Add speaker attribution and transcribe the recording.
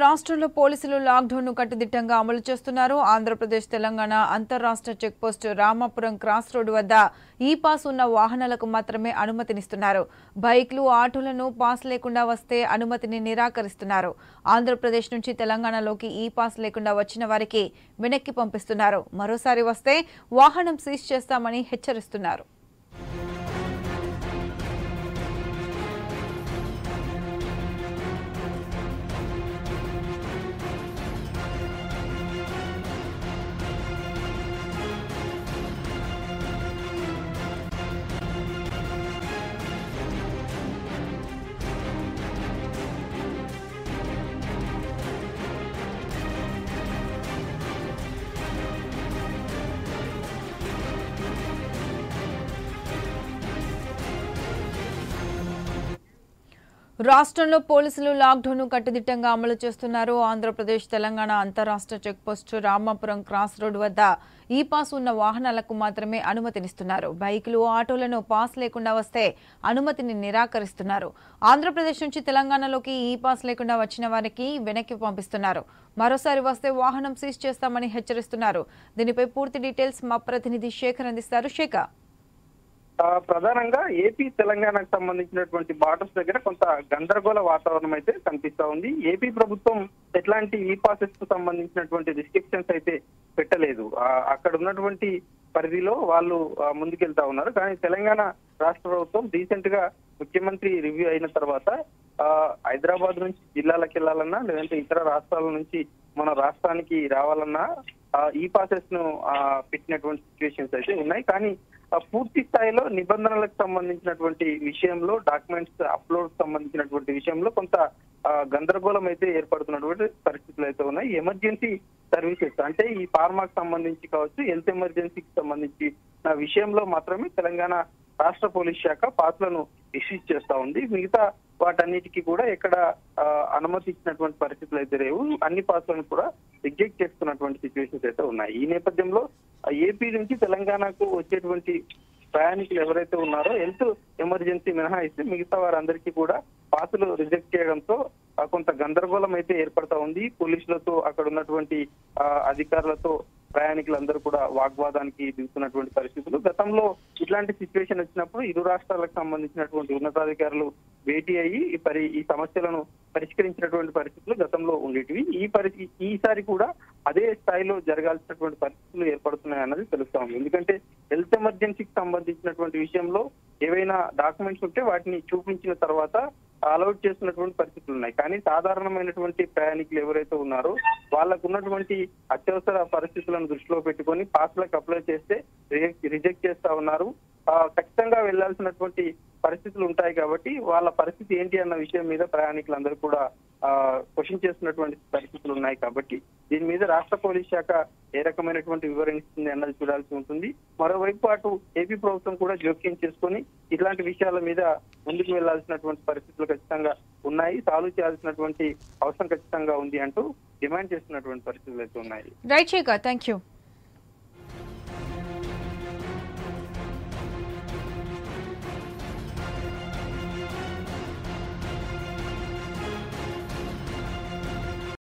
Speaker 1: రాష్ట్రంలో పోలీసులు లాక్డౌన్ ను కట్టుదిట్టంగా అమలు చేస్తున్నారు ఆంధ్రప్రదేశ్ తెలంగాణ అంతర్రాష్ట్ర చెక్పోస్టు రామాపురం క్రాస్ రోడ్డు వద్ద ఈ పాస్ ఉన్న వాహనాలకు మాత్రమే అనుమతినిస్తున్నారు బైక్లు ఆటోలను పాస్ లేకుండా వస్తే అనుమతిని నిరాకరిస్తున్నారు ఆంధ్రప్రదేశ్ నుంచి తెలంగాణలోకి ఈ పాస్ లేకుండా వచ్చిన వారికి వెనక్కి పంపిస్తున్నారు మరోసారి వస్తే వాహనం సీజ్ చేస్తామని హెచ్చరిస్తున్నారు రాష్ట్రంలో పోలీసులు లాక్డౌన్ ను కట్టుదిట్టంగా అమలు చేస్తున్నారు ఆంధ్రప్రదేశ్ తెలంగాణ అంతరాష్ట్ర చెక్పోస్టు రామాపురం క్రాస్ రోడ్ వద్ద ఈ పాస్ ఉన్న వాహనాలకు మాత్రమే అనుమతినిస్తున్నారు బైకులు ఆటోలను పాస్ లేకుండా వస్తే అనుమతిని నిరాకరిస్తున్నారు ఆంధ్రప్రదేశ్ నుంచి తెలంగాణలోకి ఈ పాస్ లేకుండా వచ్చిన వారికి వెనక్కి పంపిస్తున్నారు మరోసారి వస్తే వాహనం సీజ్ చేస్తామని హెచ్చరిస్తున్నారు దీనిపై పూర్తి డీటెయిల్స్ మా ప్రతినిధి శేఖర్ అందిస్తారు శేఖర్
Speaker 2: ఆ, ప్రధానంగా ఏపీ తెలంగాణకు సంబంధించినటువంటి బార్డర్స్ దగ్గర కొంత గందరగోళ వాతావరణం అయితే కనిపిస్తా ఉంది ఏపీ ప్రభుత్వం ఎట్లాంటి ఈ పాసెస్ కు సంబంధించినటువంటి రిస్ట్రిక్షన్స్ అయితే పెట్టలేదు ఆ, అక్కడ ఉన్నటువంటి పరిధిలో వాళ్ళు ఆ, ముందుకెళ్తా ఉన్నారు కానీ తెలంగాణ రాష్ట్ర ప్రభుత్వం రీసెంట్ గా ముఖ్యమంత్రి రివ్యూ అయిన తర్వాత ఆ, హైదరాబాద్ నుంచి జిల్లాలకు వెళ్ళాలన్నా లేదంటే ఇతర రాష్ట్రాల నుంచి మన రాష్ట్రానికి రావాలన్నా ఆ, ఈ పాసెస్ ను ఆ, పెట్టినటువంటి సిచ్యువేషన్స్ అయితే ఉన్నాయి కానీ ఆ, పూర్తి స్థాయిలో నిబంధనలకు సంబంధించినటువంటి విషయంలో డాక్యుమెంట్స్ అప్లోడ్ సంబంధించినటువంటి విషయంలో కొంత ఆ, గందరగోళం అయితే ఏర్పడుతున్నటువంటి పరిస్థితులు అయితే ఉన్నాయి ఎమర్జెన్సీ సర్వీసెస్ అంటే ఈ ఫార్మాకు సంబంధించి కావచ్చు హెల్త్ ఎమర్జెన్సీకి సంబంధించి నా విషయంలో మాత్రమే తెలంగాణ రాష్ట్ర పోలీస్ శాఖ పాస్లను ఇష్యూ చేస్తా ఉంది మిగతా వాటన్నిటికీ కూడా ఎక్కడ ఆ, అనుమతి ఇచ్చినటువంటి పరిస్థితులు అయితే లేవు అన్ని పాస్లను కూడా రిజెక్ట్ చేస్తున్నటువంటి సిచ్యువేషన్స్ అయితే ఉన్నాయి ఈ నేపథ్యంలో ఆ, ఏపీ నుంచి తెలంగాణకు వచ్చేటువంటి ప్రయాణికులు ఎవరైతే ఉన్నారో హెల్త్ ఎమర్జెన్సీ మినహాయిస్తే మిగతా వారందరికీ కూడా పాసులు రిజెక్ట్ చేయడంతో ఆ, కొంత గందరగోళం అయితే ఏర్పడతా ఉంది పోలీసులతో అక్కడ ఉన్నటువంటి ఆ, అధికారులతో ప్రయాణికులందరూ కూడా వాగ్వాదానికి దిగుతున్నటువంటి పరిస్థితులు గతంలో ఇట్లాంటి సిచ్యువేషన్ వచ్చినప్పుడు ఇరు రాష్ట్రాలకు సంబంధించినటువంటి ఉన్నతాధికారులు భేటీ అయ్యి ఈ పరి ఈ సమస్యలను పరిష్కరించినటువంటి పరిస్థితులు గతంలో ఉండేటివి ఈ పరిస్థితి ఈసారి కూడా అదే స్థాయిలో జరగాల్సినటువంటి పరిస్థితులు ఏర్పడుతున్నాయి అన్నది తెలుస్తా ఉంది ఎందుకంటే హెల్త్ ఎమర్జెన్సీకి సంబంధించినటువంటి విషయంలో ఏవైనా డాక్యుమెంట్స్ ఉంటే వాటిని చూపించిన తర్వాత అలౌట్ చేస్తున్నటువంటి పరిస్థితులు ఉన్నాయి కానీ సాధారణమైనటువంటి ప్రయాణికులు ఎవరైతే ఉన్నారో వాళ్ళకు ఉన్నటువంటి అత్యవసర పరిస్థితులను దృష్టిలో పెట్టుకొని పాస్లకు అప్లై చేస్తే రిజెక్ట్ చేస్తా ఉన్నారు ఆ, ఖచ్చితంగా వెళ్లాల్సినటువంటి పరిస్థితులు ఉంటాయి కాబట్టి వాళ్ళ పరిస్థితి ఏంటి అన్న విషయం మీద ప్రయాణికులందరూ కూడా క్వశ్చన్ చేస్తున్నటువంటి పరిస్థితులు ఉన్నాయి కాబట్టి దీని మీద రాష్ట్ర పోలీస్ శాఖ ఏ రకమైనటువంటి వివరణ ఇస్తుంది అన్నది చూడాల్సి ఉంటుంది మరోవైపు అటు ఏపీ ప్రభుత్వం కూడా జోక్యం చేసుకొని ఇట్లాంటి విషయాల మీద ముందుకు వెళ్లాల్సినటువంటి పరిస్థితులు ఖచ్చితంగా ఉన్నాయి సాల్వ్ చేయాల్సినటువంటి అవసరం ఖచ్చితంగా ఉంది అంటూ డిమాండ్ చేస్తున్నటువంటి పరిస్థితులు అయితే ఉన్నాయి
Speaker 1: రైట్ శేఖర్ థ్యాంక్ యూ